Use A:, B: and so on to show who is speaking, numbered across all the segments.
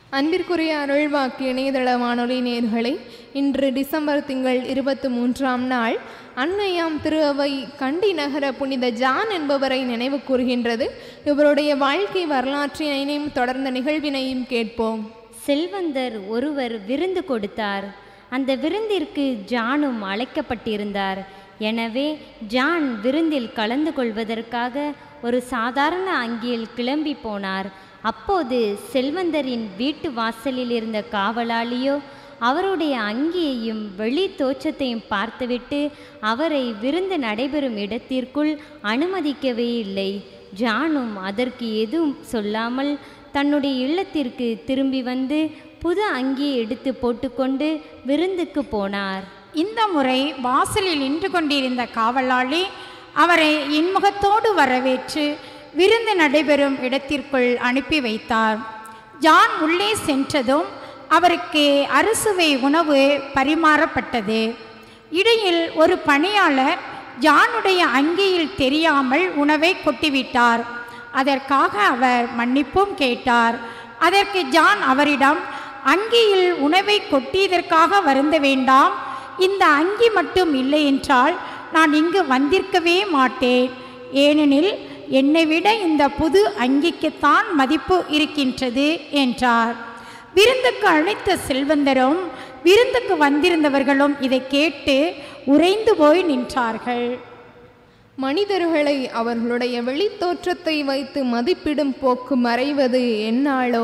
A: அன்பிற்குரிய அருள்வாக்கு இணையதள வானொலி நேர்களை இன்று டிசம்பர் திங்கள் இருபத்தி மூன்றாம் நாள் அன்னையாம் திரு அவை கண்டி நகர புனித ஜான் என்பவரை நினைவு கூறுகின்றது இவருடைய வாழ்க்கை வரலாற்றினையும் தொடர்ந்த நிகழ்வினையும் கேட்போம்
B: செல்வந்தர் ஒருவர் விருந்து கொடுத்தார் அந்த விருந்திற்கு ஜானும் அழைக்கப்பட்டிருந்தார் எனவே ஜான் விருந்தில் கலந்து கொள்வதற்காக ஒரு சாதாரண அங்கியில் கிளம்பி போனார் அப்போது செல்வந்தரின் வீட்டு வாசலில் இருந்த காவலாளியோ அவருடைய அங்கியையும் வெளி தோற்றத்தையும் பார்த்துவிட்டு அவரை விருந்து நடைபெறும் இடத்திற்குள் அனுமதிக்கவே இல்லை ஜானும் அதற்கு எதுவும் சொல்லாமல் தன்னுடைய இல்லத்திற்கு திரும்பி வந்து புது அங்கியை எடுத்து போட்டுக்கொண்டு விருந்துக்கு போனார்
C: இந்த முறை வாசலில் நின்று கொண்டிருந்த காவலாளி அவரை இன்முகத்தோடு வரவேற்று விருந்து நடைபெறும் இடத்திற்குள் அனுப்பி வைத்தார் ஜான் உள்ளே சென்றதும் அவருக்கு அறுசுவை உணவு பரிமாறப்பட்டது இடையில் ஒரு பணியாளர் ஜானுடைய அங்கியில் தெரியாமல் உணவை கொட்டிவிட்டார் அதற்காக அவர் மன்னிப்பும் கேட்டார் அதற்கு ஜான் அவரிடம் அங்கியில் உணவை கொட்டியதற்காக வருந்த வேண்டாம் இந்த அங்கி மட்டும் இல்லை என்றால் நான் இங்கு வந்திருக்கவே மாட்டேன் ஏனெனில் என்னை விட இந்த புது அங்கிக்குத்தான் மதிப்பு இருக்கின்றது என்றார் விருந்துக்கு அழைத்த செல்வந்தரும் விருந்துக்கு வந்திருந்தவர்களும் இதை கேட்டு உறைந்து போய் நின்றார்கள்
A: மனிதர்களை அவர்களுடைய வெளித்தோற்றத்தை வைத்து மதிப்பிடும் போக்கு மறைவது என்னாளோ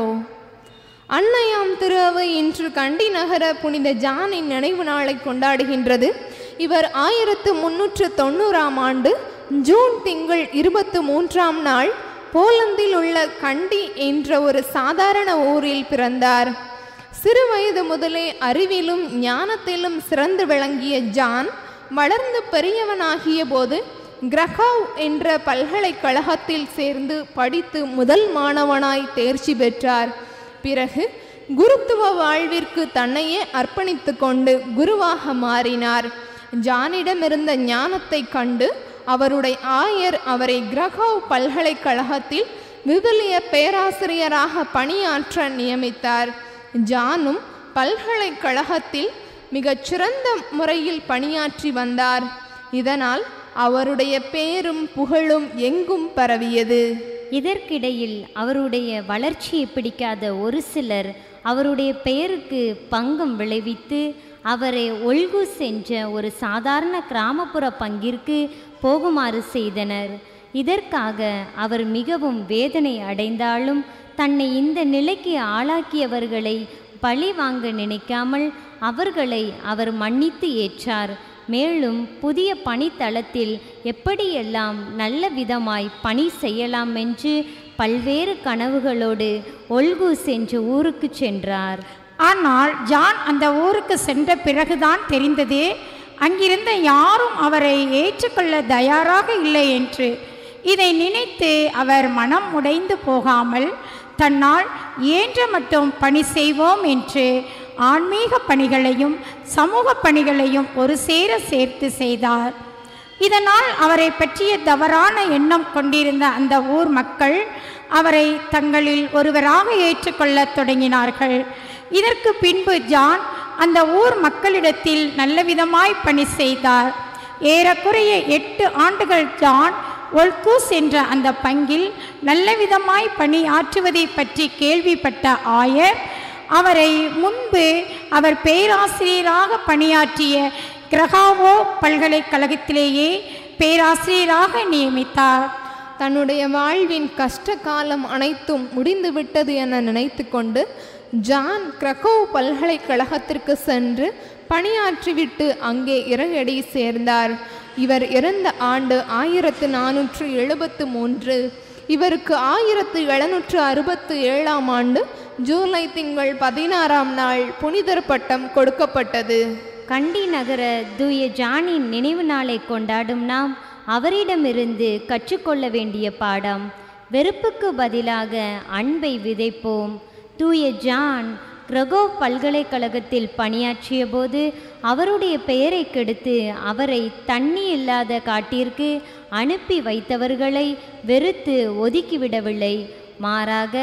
A: அன்னையாம் திரு அவை இன்று கண்டி நகர புனித ஜானின் நினைவு நாளை கொண்டாடுகின்றது இவர் ஆயிரத்து முன்னூற்று தொண்ணூறாம் ஆண்டு ஜூன் திங்கள் இருபத்து மூன்றாம் நாள் போலந்தில் உள்ள கண்டி என்ற ஒரு சாதாரண ஊரில் பிறந்தார் சிறு வயது முதலே அறிவிலும் ஞானத்திலும் சிறந்து விளங்கிய ஜான் வளர்ந்து பெரியவனாகிய போது கிரகாவ் என்ற பல்கலைக்கழகத்தில் சேர்ந்து படித்து முதல் மாணவனாய் தேர்ச்சி பெற்றார் பிறகு குருத்துவ வாழ்விற்கு தன்னையே அர்ப்பணித்து கொண்டு குருவாக மாறினார் ஜானிடமிருந்த ஞானத்தை கண்டு அவருடைய ஆயர் அவரை கிரகாவ் பல்கலைக்கழகத்தில் விவிலிய பேராசிரியராக பணியாற்ற நியமித்தார் ஜானும் பல்கலைக்கழகத்தில் மிகச்சிறந்த முறையில் பணியாற்றி வந்தார் இதனால் அவருடைய பேரும் புகழும் எங்கும் பரவியது
B: இதற்கிடையில் அவருடைய வளர்ச்சியை பிடிக்காத ஒரு சிலர் அவருடைய பெயருக்கு பங்கம் விளைவித்து அவரை ஒல்குஸ் என்ற ஒரு சாதாரண கிராமப்புற பங்கிற்கு போகுமாறு செய்தனர் இதற்காக அவர் மிகவும் வேதனை அடைந்தாலும் தன்னை இந்த நிலைக்கு ஆளாக்கியவர்களை பழி வாங்க நினைக்காமல் அவர்களை அவர் மன்னித்து ஏற்றார் மேலும் புதிய பணித்தளத்தில் எப்படியெல்லாம் நல்ல விதமாய் பணி செய்யலாம் என்று பல்வேறு கனவுகளோடு ஒல்கூஸ் என்ற ஊருக்கு சென்றார்
C: ஆனால் ஜான் அந்த ஊருக்கு சென்ற பிறகுதான் தெரிந்தது அங்கிருந்த யாரும் அவரை ஏற்றுக்கொள்ள தயாராக இல்லை என்று இதை நினைத்து அவர் மனம் உடைந்து போகாமல் தன்னால் இயன்ற மட்டும் பணி செய்வோம் என்று ஆன்மீக பணிகளையும் சமூக பணிகளையும் ஒரு சேர சேர்த்து செய்தார் இதனால் அவரை பற்றிய தவறான எண்ணம் கொண்டிருந்த அந்த ஊர் மக்கள் அவரை தங்களில் ஒருவராக ஏற்றுக்கொள்ளத் தொடங்கினார்கள் இதற்கு பின்பு ஜான் அந்த ஊர் மக்களிடத்தில் நல்லவிதமாய் பணி செய்தார் ஏறக்குறைய எட்டு ஆண்டுகள் ஜான் ஒல்கூஸ் என்ற அந்த பங்கில் நல்லவிதமாய் பணியாற்றுவதை பற்றி கேள்விப்பட்ட ஆயர் அவரை முன்பு அவர் பேராசிரியராக பணியாற்றிய கிரகாவோ பல்கலைக்கழகத்திலேயே பேராசிரியராக நியமித்தார்
A: தன்னுடைய வாழ்வின் கஷ்ட காலம் அனைத்தும் முடிந்துவிட்டது என நினைத்து கொண்டு ஜான் கிரகோவ் பல்கலைக்கழகத்திற்கு சென்று பணியாற்றிவிட்டு அங்கே இறங்கடி சேர்ந்தார் இவர் இறந்த ஆண்டு ஆயிரத்து நானூற்று எழுபத்து மூன்று இவருக்கு ஆயிரத்து எழுநூற்று அறுபத்து ஏழாம் ஆண்டு ஜூலை திங்கள் பதினாறாம் நாள் புனிதர் பட்டம் கொடுக்கப்பட்டது
B: கண்டி நகர தூய ஜானின் நினைவு நாளை கொண்டாடும் நாம் அவரிடமிருந்து கற்றுக்கொள்ள வேண்டிய பாடம் வெறுப்புக்கு பதிலாக அன்பை விதைப்போம் தூய ஜான் கிரகோவ் பல்கலைக்கழகத்தில் பணியாற்றிய போது அவருடைய பெயரை கெடுத்து அவரை தண்ணி இல்லாத காட்டிற்கு அனுப்பி வைத்தவர்களை வெறுத்து ஒதுக்கிவிடவில்லை மாறாக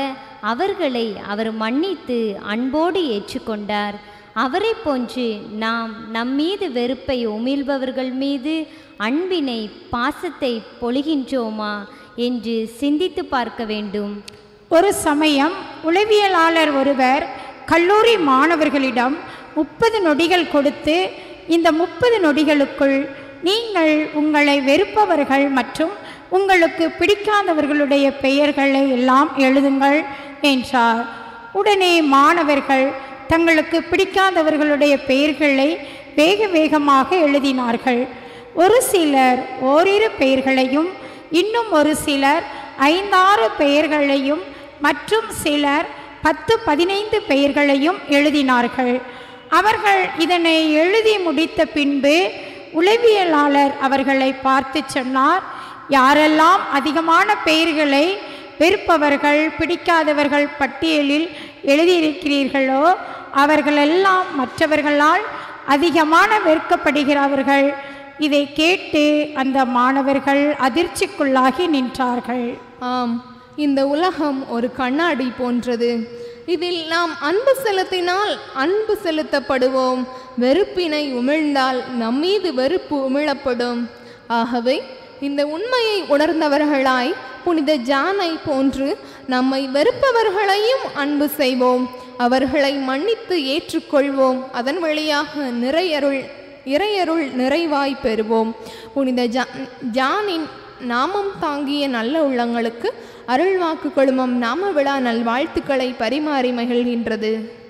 B: அவர்களை அவர் மன்னித்து அன்போடு ஏற்றுக்கொண்டார் அவரை போன்று நாம் நம்மீது வெறுப்பை உமிழ்பவர்கள் மீது அன்பினை பாசத்தை பொழிகின்றோமா என்று சிந்தித்து பார்க்க வேண்டும்
C: ஒரு சமயம் உளவியலாளர் ஒருவர் கல்லூரி மாணவர்களிடம் முப்பது நொடிகள் கொடுத்து இந்த முப்பது நொடிகளுக்குள் நீங்கள் உங்களை வெறுப்பவர்கள் மற்றும் உங்களுக்கு பிடிக்காதவர்களுடைய பெயர்களை எல்லாம் எழுதுங்கள் என்றார் உடனே மாணவர்கள் தங்களுக்கு பிடிக்காதவர்களுடைய பெயர்களை வேக வேகமாக எழுதினார்கள் ஒரு சிலர் ஓரிரு பெயர்களையும் இன்னும் ஒரு சிலர் ஐந்தாறு பெயர்களையும் மற்றும் சிலர் பத்து பதினைந்து பெயர்களையும் எழுதினார்கள் அவர்கள் இதனை எழுதி முடித்த பின்பு உளவியலாளர் அவர்களை பார்த்து சொன்னார் யாரெல்லாம் அதிகமான பெயர்களை வெறுப்பவர்கள் பிடிக்காதவர்கள் பட்டியலில் எழுதியிருக்கிறீர்களோ அவர்களெல்லாம் மற்றவர்களால் அதிகமான வெறுக்கப்படுகிறவர்கள் இதை கேட்டு அந்த மாணவர்கள் அதிர்ச்சிக்குள்ளாகி நின்றார்கள்
A: ஆம் இந்த உலகம் ஒரு கண்ணாடி போன்றது இதில் நாம் அன்பு செலுத்தினால் அன்பு செலுத்தப்படுவோம் வெறுப்பினை உமிழ்ந்தால் நம்மீது வெறுப்பு உமிழப்படும் ஆகவே இந்த உண்மையை உணர்ந்தவர்களாய் புனித ஜானை போன்று நம்மை வெறுப்பவர்களையும் அன்பு செய்வோம் அவர்களை மன்னித்து ஏற்றுக்கொள்வோம் அதன் வழியாக நிறையருள் இறையருள் நிறைவாய் பெறுவோம் புனித ஜா ஜானின் நாமம் தாங்கிய நல்ல உள்ளங்களுக்கு அருள்வாக்கு குழுமம் நாம விழா நல்வாழ்த்துக்களை பரிமாறி மகிழ்கின்றது